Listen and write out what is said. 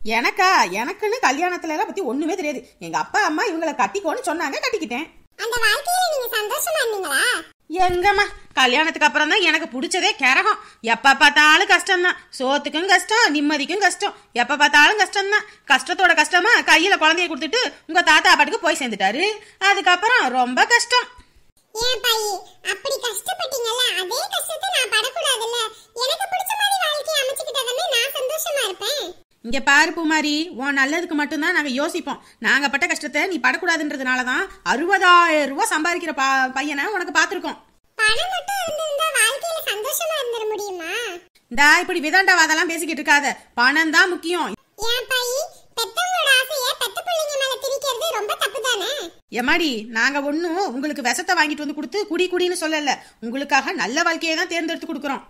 எனக்கா எனக்குன்னு கல்யாணத்துல எல்லாம் பத்தி ஒண்ணுமே தெரியாது எங்க அப்பா அம்மா இவங்கள கட்டிக்கோன்னு சொன்னாங்க கட்டிக்கிட்டேன் அந்த வாழ்க்கையில நீங்க சந்தோஷமா இருந்தீங்களா எங்கம்மா கல்யாணத்துக்கு அப்புறம் தான் எனக்கு பிடிச்சதே கரகம் எப்ப பார்த்தாலும் கஷ்டம்தான் சோத்துக்கும் கஷ்டம் நிம்மதிக்கும் கஷ்டம் எப்ப பார்த்தாலும் கஷ்டம்தான் கஷ்டத்தோட கஷ்டமா கையில குழந்தைய கொடுத்துட்டு உங்க தாத்தா பாட்டுக்கு போய் சேர்ந்துட்டாரு அதுக்கப்புறம் ரொம்ப கஷ்டம் ஏன் பாயி அப்படி கஷ்டப்பட்டீங்கல்ல அதே கஷ்டத்தை நான் படக்கூடாதுல்ல எனக்கு பிடிச்ச மாதிரி வாழ்க்கையை அமைச்சுக்கிட்டதானே நான் சந்தோஷமா இருப்பேன் இங்க பாரு பூமாரி உன் நல்லதுக்கு மட்டும்தான் நாங்க யோசிப்போம் நாங்க பட்ட கஷ்டத்தை நீ படக்கூடாதுன்றதுனால தான் அறுபதாயிரம் ரூபாய் சம்பாதிக்கிற ப- பையனை உனக்கு பார்த்துருக்கோம் பணம் மட்டும் இருந்திருந்தா வாழ்க்கையில சந்தோஷமா இருந்துட முடியுமா இந்தா இப்படி விதண்டாவாதெல்லாம் பேசிக்கிட்டு இருக்காத பணம் தான் முக்கியம் ஏன் பாயி பெத்தவங்களோட ஆசைய பெத்த பிள்ளைங்க மேல திணிக்கிறது ரொம்ப தப்பு தானே எம்மாடி நாங்க ஒன்னும் உங்களுக்கு விஷத்தை வாங்கிட்டு வந்து கொடுத்து குடி குடின்னு சொல்லல உங்களுக்காக நல்ல வாழ்க்கையை தான் தேர்ந்தெடுத்து கொடுக்குறோம்